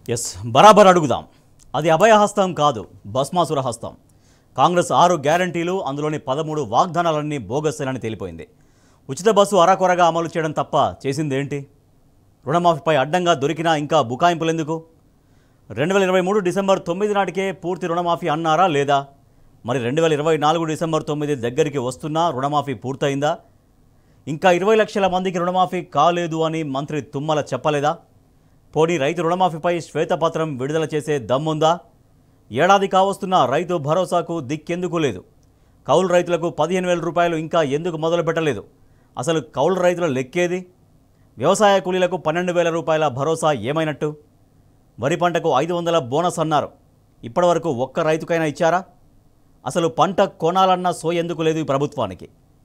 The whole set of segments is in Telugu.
ఎస్ బరాబర్ అడుగుదాం అది అభయహస్తం కాదు భస్మాసుర హస్తం కాంగ్రెస్ ఆరు గ్యారంటీలు అందులోని పదమూడు వాగ్దానాలన్నీ బోగస్సేనని తేలిపోయింది ఉచిత బస్సు అరాకొరగా అమలు చేయడం తప్ప చేసిందేంటి రుణమాఫీపై అడ్డంగా దొరికినా ఇంకా బుకాయింపులెందుకు రెండు వేల ఇరవై మూడు డిసెంబర్ తొమ్మిది నాటికే పూర్తి రుణమాఫీ అన్నారా లేదా మరి రెండు వేల ఇరవై నాలుగు డిసెంబర్ తొమ్మిది దగ్గరికి వస్తున్నా రుణమాఫీ పూర్తయిందా ఇంకా ఇరవై లక్షల మందికి రుణమాఫీ కాలేదు అని మంత్రి తుమ్మల చెప్పలేదా పోనీ రైతు రుణమాఫీపై శ్వేతపత్రం విడుదల చేసే దమ్ముందా ఏడాది కావస్తున్న రైతు భరోసాకు దిక్కెందుకు లేదు కౌలు రైతులకు పదిహేను వేల రూపాయలు ఇంకా ఎందుకు మొదలు పెట్టలేదు అసలు కౌలు రైతుల లెక్కేది వ్యవసాయ కూలీలకు పన్నెండు వేల రూపాయల భరోసా ఏమైనట్టు వరి పంటకు ఐదు వందల బోనస్ అన్నారు ఇప్పటివరకు ఒక్క రైతుకైనా ఇచ్చారా అసలు పంట కొనాలన్న సో ఎందుకు లేదు ఈ ప్రభుత్వానికి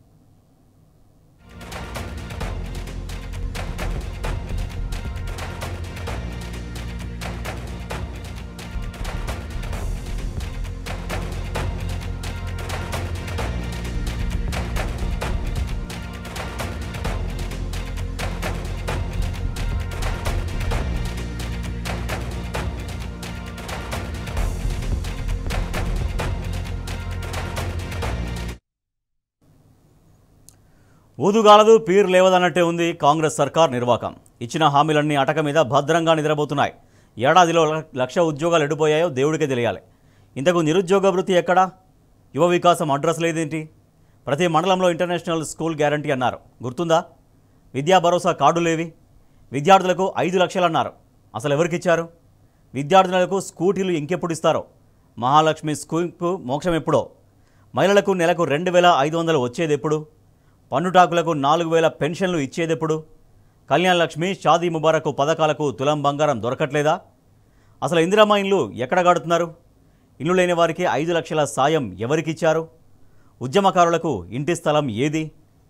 ఊదుగాలదు పీరు లేవదన్నట్టే ఉంది కాంగ్రెస్ సర్కార్ నిర్వాకం ఇచ్చిన హామీలన్నీ అటక మీద భద్రంగా నిద్రపోతున్నాయి ఏడాదిలో ల- లక్ష ఉద్యోగాలు ఎడిపోయాయో దేవుడికే తెలియాలి ఇంతకు నిరుద్యోగ వృత్తి ఎక్కడా యువ వికాసం అడ్రస్ లేదేంటి ప్రతి మండలంలో ఇంటర్నేషనల్ స్కూల్ గ్యారంటీ అన్నారు గుర్తుందా విద్యా భరోసా కార్డులేవి విద్యార్థులకు ఐదు లక్షలు అన్నారు అసలు ఎవరికిచ్చారు విద్యార్థులకు స్కూటీలు ఇంకెప్పుడు ఇస్తారో మహాలక్ష్మి స్కూల్కు మోక్షం ఎప్పుడో మహిళలకు నెలకు రెండు వేల ఐదు వందలు వచ్చేది ఎప్పుడు పన్నుటాకులకు నాలుగు వేల పెన్షన్లు ఇచ్చేదెప్పుడు కళ్యాణ్ లక్ష్మి షాదీ ముబారక్ పథకాలకు తులం బంగారం దొరకట్లేదా అసలు ఇందిరమ్మ ఇల్లు ఎక్కడ గడుతున్నారు ఇల్లు లేని వారికి ఐదు లక్షల సాయం ఎవరికిచ్చారు ఉద్యమకారులకు ఇంటి స్థలం ఏది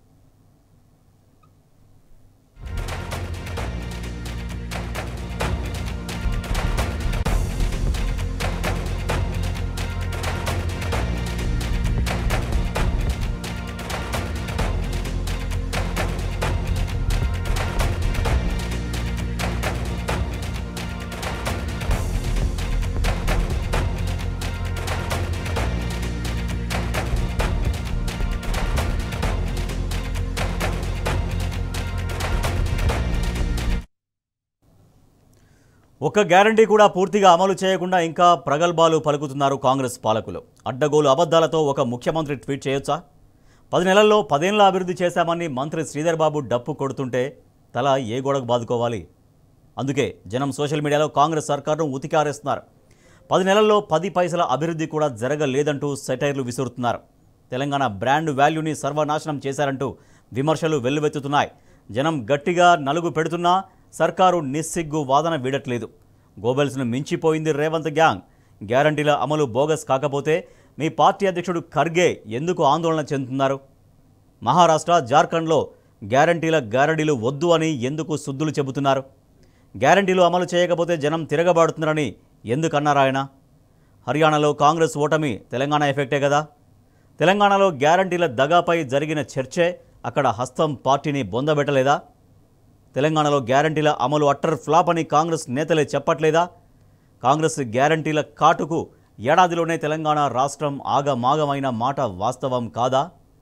ఒక్క గ్యారంటీ కూడా పూర్తిగా అమలు చేయకుండా ఇంకా ప్రగల్భాలు పలుకుతున్నారు కాంగ్రెస్ పాలకులు అడ్డగోలు అబద్ధాలతో ఒక ముఖ్యమంత్రి ట్వీట్ చేయొచ్చా పది నెలల్లో పదేళ్ల అభివృద్ధి చేశామని మంత్రి శ్రీధర్ బాబు డప్పు కొడుతుంటే తల ఏ గోడకు బాదుకోవాలి అందుకే జనం సోషల్ మీడియాలో కాంగ్రెస్ సర్కారును ఉతికారేస్తున్నారు పది నెలల్లో పది పైసల అభివృద్ధి కూడా జరగలేదంటూ సెటైర్లు విసురుతున్నారు తెలంగాణ బ్రాండ్ వాల్యూని సర్వనాశనం చేశారంటూ విమర్శలు వెల్లువెత్తుతున్నాయి జనం గట్టిగా నలుగు పెడుతున్నా సర్కారు నిస్సిగ్గు వాదన వీడట్లేదు గోబెల్స్ను మించిపోయింది రేవంత్ గ్యాంగ్ గ్యారంటీల అమలు బోగస్ కాకపోతే మీ పార్టీ అధ్యక్షుడు ఖర్గే ఎందుకు ఆందోళన చెందుతున్నారు మహారాష్ట్ర జార్ఖండ్లో గ్యారంటీల గ్యారంటీలు వద్దు అని ఎందుకు సుద్దులు చెబుతున్నారు గ్యారంటీలు అమలు చేయకపోతే జనం తిరగబాడుతున్నారని ఎందుకన్నారాయన హర్యానాలో కాంగ్రెస్ ఓటమి తెలంగాణ ఎఫెక్టే కదా తెలంగాణలో గ్యారంటీల దగాపై జరిగిన చర్చే అక్కడ హస్తం పార్టీని బొందబెట్టలేదా తెలంగాణలో గ్యారంటీల అమలు అట్టర్ ఫ్లాప్ అని కాంగ్రెస్ నేతలే చెప్పట్లేదా కాంగ్రెస్ గ్యారంటీల కాటుకు ఏడాదిలోనే తెలంగాణ రాష్ట్రం ఆగమాగమైన మాట వాస్తవం కాదా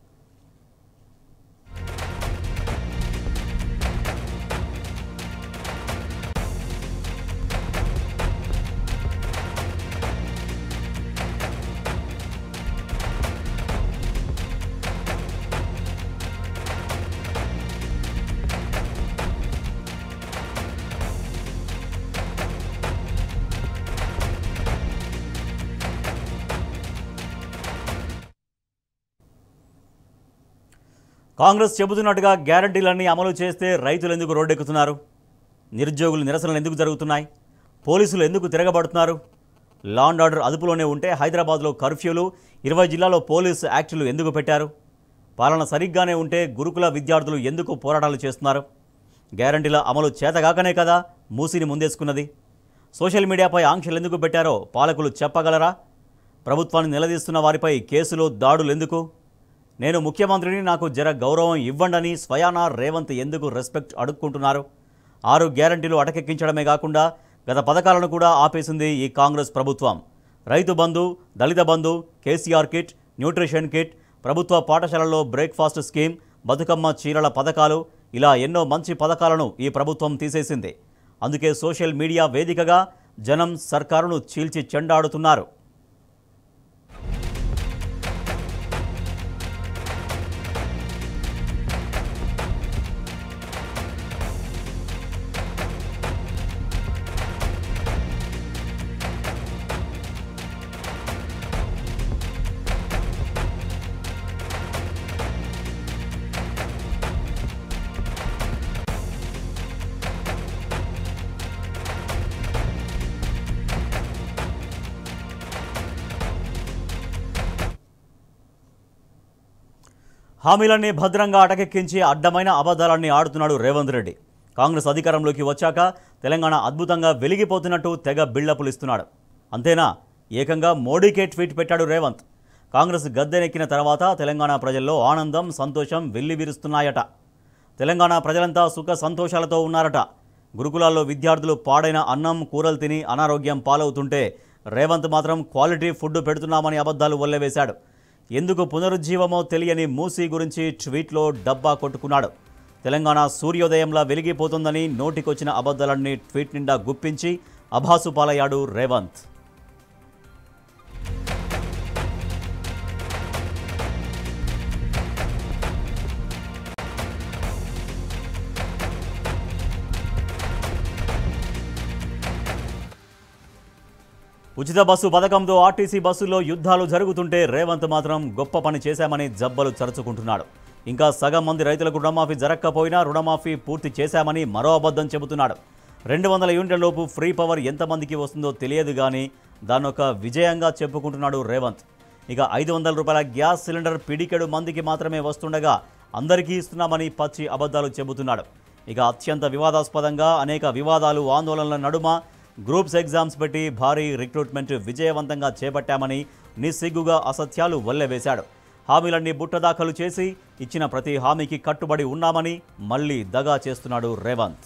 కాంగ్రెస్ చెబుతున్నట్టుగా గ్యారంటీలన్నీ అమలు చేస్తే రైతులు ఎందుకు రోడ్డెక్కుతున్నారు నిరుద్యోగులు నిరసనలు ఎందుకు జరుగుతున్నాయి పోలీసులు ఎందుకు తిరగబడుతున్నారు లా అండ్ ఆర్డర్ అదుపులోనే ఉంటే హైదరాబాద్లో కర్ఫ్యూలు ఇరవై జిల్లాలో పోలీసు యాక్టులు ఎందుకు పెట్టారు పాలన సరిగ్గానే ఉంటే గురుకుల విద్యార్థులు ఎందుకు పోరాటాలు చేస్తున్నారు గ్యారంటీల అమలు చేతగాకనే కదా మూసిని ముందేసుకున్నది సోషల్ మీడియాపై ఆంక్షలు ఎందుకు పెట్టారో పాలకులు చెప్పగలరా ప్రభుత్వాన్ని నిలదీస్తున్న వారిపై కేసులు దాడులు ఎందుకు నేను ముఖ్యమంత్రిని నాకు జర గౌరవం ఇవ్వండని స్వయానా రేవంత్ ఎందుకు రెస్పెక్ట్ అడుక్కుంటున్నారు ఆరు గ్యారంటీలు అటకెక్కించడమే కాకుండా గత పథకాలను కూడా ఆపేసింది ఈ కాంగ్రెస్ ప్రభుత్వం Rythu Bandhu Dalitha Bandhu KCR kit nutrition kit ప్రభుత్వ పాఠశాలల్లో బ్రేక్ఫాస్ట్ స్కీమ్ బతుకమ్మ చీరల పథకాలు ఇలా ఎన్నో మంచి పథకాలను ఈ ప్రభుత్వం తీసేసింది అందుకే సోషల్ మీడియా వేదికగా జనం సర్కారును చీల్చి చెండాడుతున్నారు హామీలన్నీ భద్రంగా అటకెక్కించి అడ్డమైన అబద్ధాలన్నీ ఆడుతున్నాడు రేవంత్ రెడ్డి కాంగ్రెస్ అధికారంలోకి వచ్చాక తెలంగాణ అద్భుతంగా వెలిగిపోతున్నట్టు తెగ బిల్డప్లు ఇస్తున్నాడు అంతేనా ఏకంగా మోడీకే ట్వీట్ పెట్టాడు రేవంత్ కాంగ్రెస్ గద్దెనెక్కిన తర్వాత తెలంగాణ ప్రజల్లో ఆనందం సంతోషం వెల్లివిరుస్తున్నాయట తెలంగాణ ప్రజలంతా సుఖ సంతోషాలతో ఉన్నారట గురుకులాల్లో విద్యార్థులు పాడైన అన్నం కూరలు తిని అనారోగ్యం పాలవుతుంటే రేవంత్ మాత్రం క్వాలిటీ ఫుడ్ పెడుతున్నామని అబద్ధాలు వల్లవేశాడు ఎందుకు పునరుజ్జీవమో తెలియని మూసీ గురించి ట్వీట్లో డబ్బా కొట్టుకున్నాడు తెలంగాణ సూర్యోదయంలా వెలిగిపోతుందని నోటికొచ్చిన అబద్ధాలన్నీ ట్వీట్ నిండా గుప్పించి అభాసు పాలయ్యాడు రేవంత్ ఉచిత బస్సు పథకంతో ఆర్టీసీ బస్సుల్లో యుద్ధాలు జరుగుతుంటే రేవంత్ మాత్రం గొప్ప పని చేశామని జబ్బలు చరుచుకుంటున్నాడు ఇంకా సగం మంది రైతులకు రుణమాఫీ జరగకపోయినా రుణమాఫీ పూర్తి చేశామని మరో అబద్ధం చెబుతున్నాడు రెండు వందల యూనిట్ల లోపు ఫ్రీ పవర్ ఎంతమందికి వస్తుందో తెలియదు కానీ దాన్నొక విజయంగా చెప్పుకుంటున్నాడు రేవంత్ ఇక ఐదు వందల రూపాయల గ్యాస్ సిలిండర్ పిడికెడు మందికి మాత్రమే వస్తుండగా అందరికీ ఇస్తున్నామని పచ్చి అబద్ధాలు చెబుతున్నాడు ఇక అత్యంత వివాదాస్పదంగా అనేక వివాదాలు ఆందోళనల నడుమ గ్రూప్స్ ఎగ్జామ్స్ పెట్టి భారీ రిక్రూట్మెంట్ విజయవంతంగా చేపట్టామని నిస్సిగ్గుగా అసత్యాలు వల్లెవేశాడు హామీలన్నీ బుట్టదాఖలు చేసి ఇచ్చిన ప్రతి హామీకి కట్టుబడి ఉన్నామని మళ్ళీ దగా చేస్తున్నాడు రేవంత్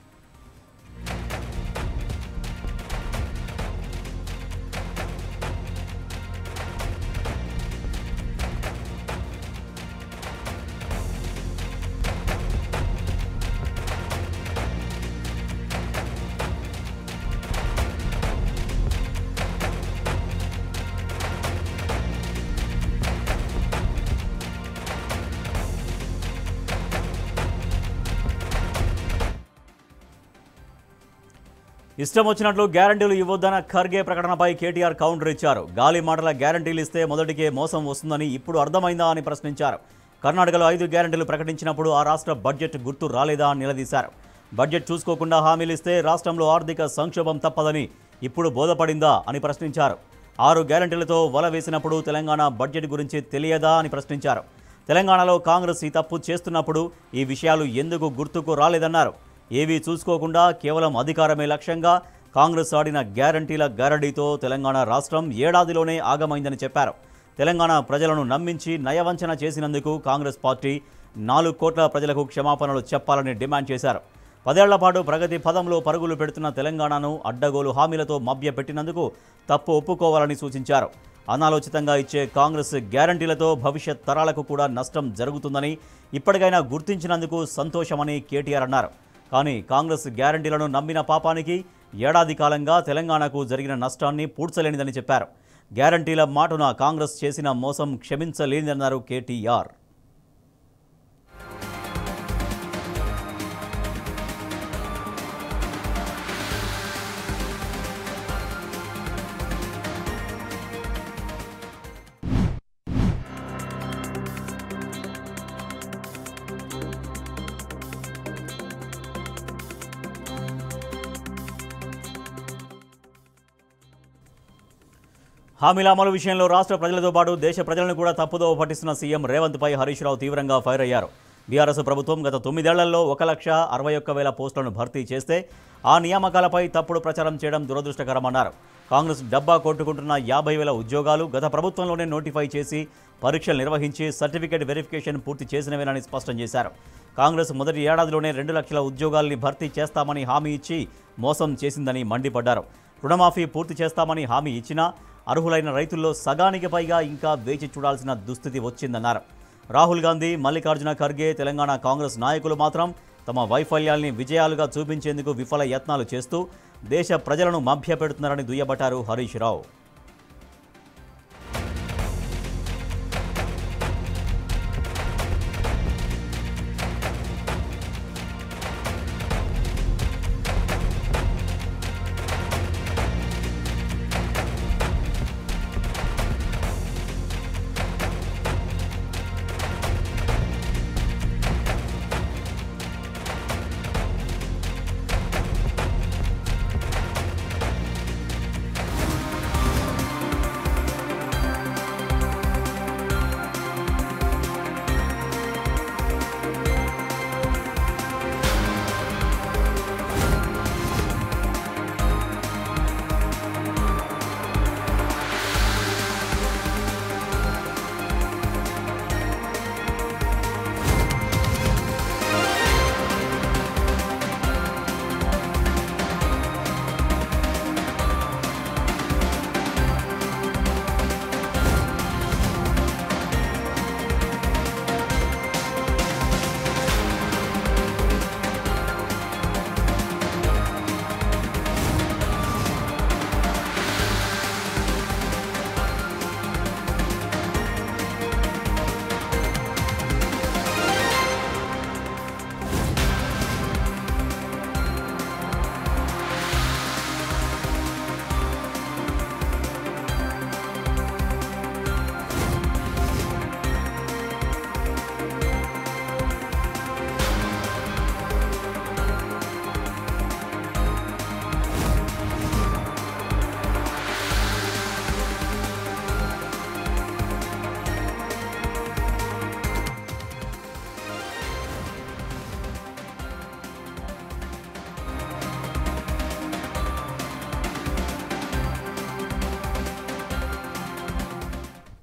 ఇష్టం వచ్చినట్లు గ్యారంటీలు ఇవ్వొద్దన్న ఖర్గే ప్రకటనపై కేటీఆర్ కౌంటర్ ఇచ్చారు గాలి మాటల గ్యారంటీలు ఇస్తే మొదటికే మోసం వస్తుందని ఇప్పుడు అర్థమైందా అని ప్రశ్నించారు కర్ణాటకలో ఐదు గ్యారంటీలు ప్రకటించినప్పుడు ఆ రాష్ట్ర బడ్జెట్ గుర్తు రాలేదా అని నిలదీశారు బడ్జెట్ చూసుకోకుండా హామీలు ఇస్తే రాష్ట్రంలో ఆర్థిక సంక్షోభం తప్పదని ఇప్పుడు బోధపడిందా అని ప్రశ్నించారు ఆరు గ్యారంటీలతో వల వేసినప్పుడు తెలంగాణ బడ్జెట్ గురించి తెలియదా అని ప్రశ్నించారు తెలంగాణలో కాంగ్రెస్ ఈ తప్పు చేస్తున్నప్పుడు ఈ విషయాలు ఎందుకు గుర్తుకు రాలేదన్నారు ఏవీ చూసుకోకుండా కేవలం అధికారమే లక్ష్యంగా కాంగ్రెస్ ఆడిన గ్యారంటీల గారడీతో తెలంగాణ రాష్ట్రం ఏడాదిలోనే ఆగమైందని చెప్పారు తెలంగాణ ప్రజలను నమ్మించి నయవంచన చేసినందుకు కాంగ్రెస్ పార్టీ నాలుగు కోట్ల ప్రజలకు క్షమాపణలు చెప్పాలని డిమాండ్ చేశారు పదేళ్ల పాటు ప్రగతి పదంలో పరుగులు పెడుతున్న తెలంగాణను అడ్డగోలు హామీలతో మభ్యపెట్టినందుకు తప్పు ఒప్పుకోవాలని సూచించారు అనాలోచితంగా ఇచ్చే కాంగ్రెస్ గ్యారంటీలతో భవిష్యత్ తరాలకు కూడా నష్టం జరుగుతుందని ఇప్పటికైనా గుర్తించినందుకు సంతోషమని కేటీఆర్ అన్నారు కానీ కాంగ్రెస్ గ్యారంటీలను నమ్మిన పాపానికి ఏడాది కాలంగా తెలంగాణకు జరిగిన నష్టాన్ని పూడ్చలేనిదని చెప్పారు గ్యారంటీల మాటున కాంగ్రెస్ చేసిన మోసం క్షమించలేనిదన్నారు కేటీఆర్ హామీల అమలు విషయంలో రాష్ట్ర ప్రజలతో పాటు దేశ ప్రజలను కూడా తప్పుదో పట్టిస్తున్న సీఎం రేవంత్ పై హరీష్ రావు తీవ్రంగా ఫైర్ అయ్యారు బీఆర్ఎస్ ప్రభుత్వం గత తొమ్మిదేళ్లలో ఒక లక్ష అరవై ఒక్క వేల పోస్టులను భర్తీ చేస్తే ఆ నియామకాలపై తప్పుడు ప్రచారం చేయడం దురదృష్టకరమన్నారు కాంగ్రెస్ డబ్బా కొట్టుకుంటున్న యాభై వేల ఉద్యోగాలు గత ప్రభుత్వంలోనే నోటిఫై చేసి పరీక్షలు నిర్వహించి సర్టిఫికేట్ వెరిఫికేషన్ పూర్తి చేసినవేనని స్పష్టం చేశారు కాంగ్రెస్ మొదటి ఏడాదిలోనే రెండు లక్షల ఉద్యోగాల్ని భర్తీ చేస్తామని హామీ ఇచ్చి మోసం చేసిందని మండిపడ్డారు రుణమాఫీ పూర్తి చేస్తామని హామీ ఇచ్చినా అర్హులైన రైతుల్లో సగానికి పైగా ఇంకా వేచి చూడాల్సిన దుస్థితి వచ్చిందన్నారు రాహుల్ గాంధీ మల్లికార్జున ఖర్గే తెలంగాణ కాంగ్రెస్ నాయకులు మాత్రం తమ వైఫల్యాల్ని విజయాలుగా చూపించేందుకు విఫల యత్నాలు చేస్తూ దేశ ప్రజలను మభ్యపెడుతున్నారని దుయ్యబట్టారు హరీష్ రావు